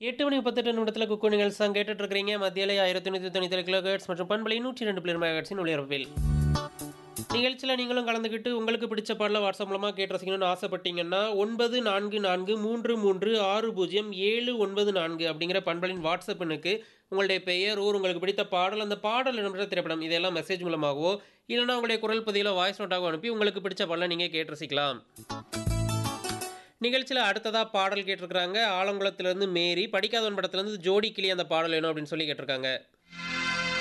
எட்டு மணி முப்பத்தெட்டு நிமிடத்தில் குக்கு நிகழ்ச்சி தான் கேட்டுட்டு இருக்கிறீங்க மத்தியிலே ஆயிரத்தி நூற்றி தொண்ணூற்றி கிலோ ஹெர்ட்ஸ் மற்றும் பண்பலை நூற்றி ரெண்டு பிளேர் மெகாஹெர்ட்ஸின் ஒளிபரப்பில் நிகழ்ச்சியில் நீங்களும் கலந்துக்கிட்டு உங்களுக்கு பிடிச்ச பாடல வாட்ஸ்அப் மூலமாக கேட்டு ரசிக்கணும்னு ஆசைப்பட்டீங்கன்னா ஒன்பது நான்கு நான்கு மூன்று மூன்று ஆறு பூஜ்ஜியம் ஏழு ஒன்பது நான்கு அப்படிங்கிற பண்பலின் வாட்ஸ்அப் எண்ணுக்கு உங்களுடைய பெயர் ஊர் உங்களுக்கு பிடித்த பாடல் அந்த பாடல் இடம்பெற்ற திரைப்படம் இதெல்லாம் மெசேஜ் மூலமாகவோ இல்லைன்னா உங்களுடைய குரல் பதிவில் வாய்ஸ் நோட்டாகவோ அனுப்பி உங்களுக்கு பிடிச்ச பாடலை நீங்கள் கேட்டு ரசிக்கலாம் நிகழ்ச்சியில் அடுத்ததாக பாடல் கேட்டிருக்கிறாங்க ஆலங்குளத்துலேருந்து மேரி படிக்காதவன் படத்துலேருந்து ஜோடி கிளி அந்த பாடல் வேணும் அப்படின்னு சொல்லி கேட்டிருக்காங்க